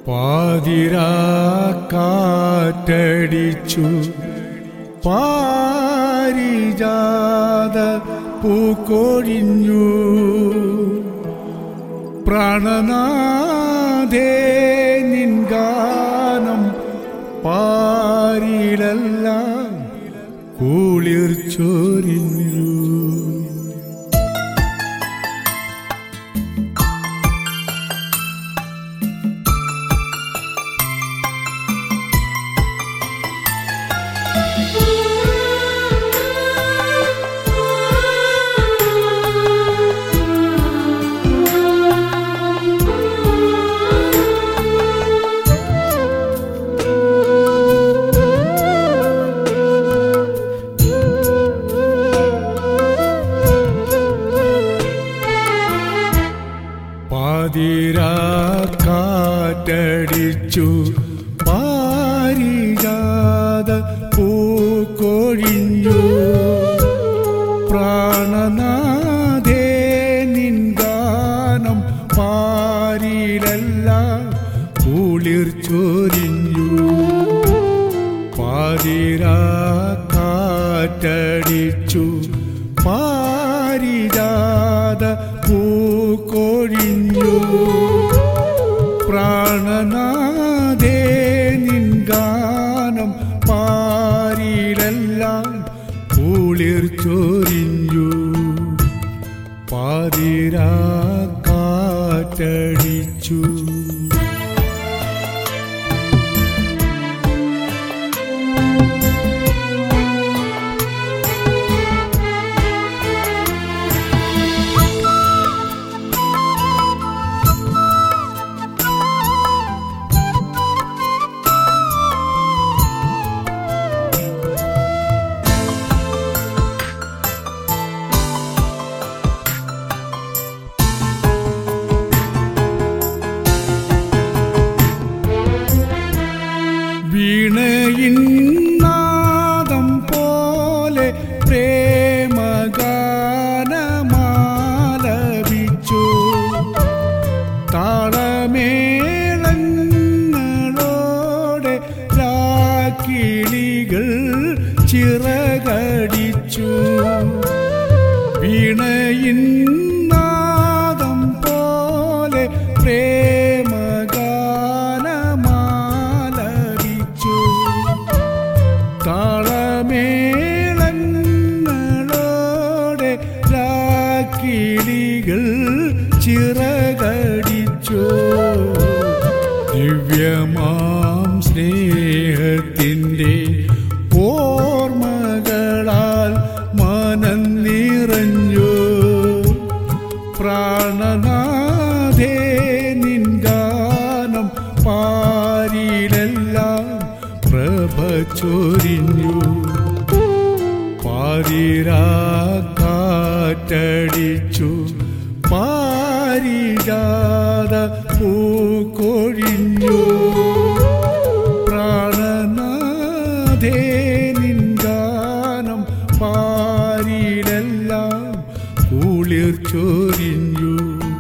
പാതിരാ കാറ്റടിച്ചു പാരിജാത പൂക്കൊഴിഞ്ഞു പ്രാണനാഥേ നിൻഗാനം പാരിലെല്ലാം കുളിർ ചൊരിഞ്ഞു പാതിരാ കാറ്റടിച്ചു പാരിജാത പൂക്കൊഴിഞ്ഞു പ്രാണനാഥേ നിൻഗാനം പാരിലെല്ലാം കുളിർ ചൊരിഞ്ഞു പാതിരാ കാറ്റടിച്ചു പാരിജാത പൂക്കൊഴിഞ്ഞു പ്രാണനാഥേ നിൻഗാനം പാരിലെല്ലാം കുളിർ ചൊരിഞ്ഞു പാതിരാ കാറ്റടിച്ചു വീണയിൻ നാദം പോലെ പ്രേമഗാനമാലപിച്ചു താളമേളങ്ങളോടെ രാക്കിളികൾ ചിറകടിച്ചു വീണയിൻ നാദം പോലെ പ്രേമഗാനമാലപിച്ചു താളമേളങ്ങളോടെ രാക്കിളികൾ ചിറകടിച്ചു ദിവ്യമാം സ്നേഹത്തിൻ്റെ ഓർമ്മകളാൽ മനം നിറഞ്ഞു പ്രാണനാഥേ നിൻഗാനം പാരിലെല്ലാം പ്രഭ ചൊരിഞ്ഞു പാരിരാ കാറ്റടിച്ചു പാരിജാത പൂക്കൊഴിഞ്ഞു പ്രാണനാഥേ നിൻഗാനം പാരിലെല്ലാം കുളിർ ചൊരിഞ്ഞു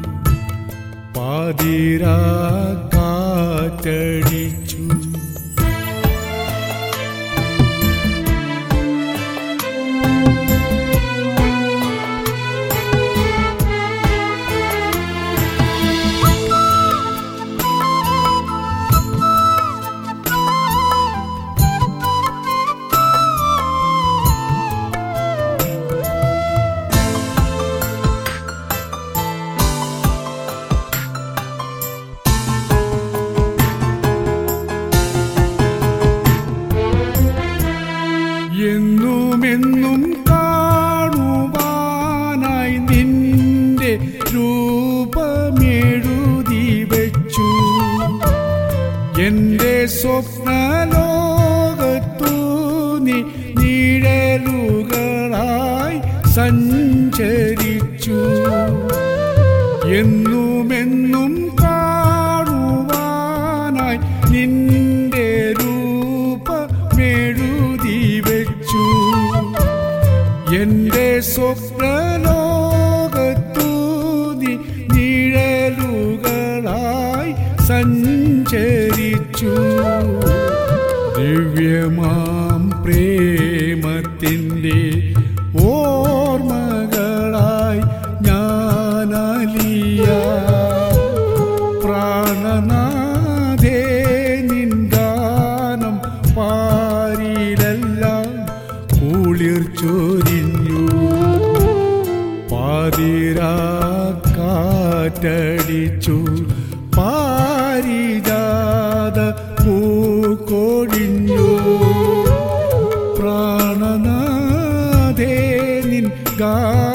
പാതിരാ കാറ്റടിച്ചു എന്നുമെന്നും കാണുവാനായി നിന്റെ രൂപമെഴുതി വെച്ചു എന്റെ സ്വപ്നലോകത്തു നീ നിഴലുകളായി സഞ്ചരിച്ചു എന്നുമെന്നും കാണുവാനായി നിന്റെ രൂപമെഴുതി വെച്ചു എന്റെ സ്വപ്നലോകത്തു നീ നിഴലുകളായി സഞ്ചരിച്ചു പാതിരാക്കാറ്റടിച്ചു പാരിജാത പൂക്കൊഴിഞ്ഞു പ്രാണനാഥേ നിൻ ഗാ